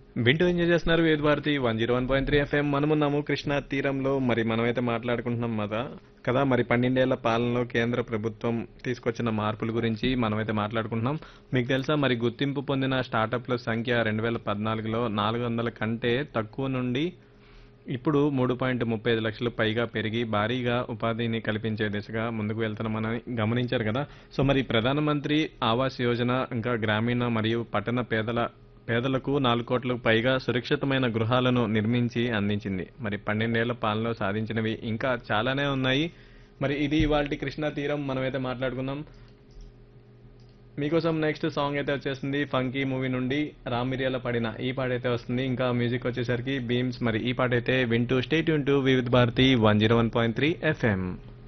వింటూ ఎంజాయ్ చేస్తున్నారు Vividh Bharati one zero one point three FM మనమున్నాము కృష్ణా తీరంలో మరి మనమైతే మాట్లాడుకుంటున్నాం కదా కదా మరి పన్నెండేళ్ల పాలనలో కేంద్ర ప్రభుత్వం తీసుకొచ్చిన మార్పుల గురించి మనమైతే మాట్లాడుకుంటున్నాం మీకు తెలుసా మరి గుర్తింపు పొందిన స్టార్టప్ల సంఖ్య రెండు వేల పద్నాలుగులో నాలుగు వందల కంటే తక్కువ నుండి ఇప్పుడు మూడు పాయింట్ ముప్పై ఐదు లక్షలు పైగా పెరిగి భారీగా ఉపాధిని కల్పించే దిశగా ముందుకు వెళ్తున్నామని గమనించారు కదా సో మరి ప్రధానమంత్రి ఆవాస్ యోజన ఇంకా గ్రామీణ మరియు పట్టణ పేదల పేదలకు నాలుగు కోట్లకు పైగా సురక్షితమైన గృహాలను నిర్మించి అందించింది మరి పన్నెండేళ్ల పాలనలో సాధించినవి ఇంకా చాలానే ఉన్నాయి మరి ఇది ఇవాళ కృష్ణా తీరం మనమైతే మాట్లాడుకుందాం మీకోసం నెక్స్ట్ సాంగ్ అయితే వచ్చేసింది ఫంకీ మూవీ నుండి రామిరియాల పడిన ఈ పాట అయితే వస్తుంది ఇంకా మ్యూజిక్ వచ్చేసరికి బీమ్స్ మరి ఈ పాట అయితే వింటూ స్టేట్ టు Vividh Bharati one zero one point three FM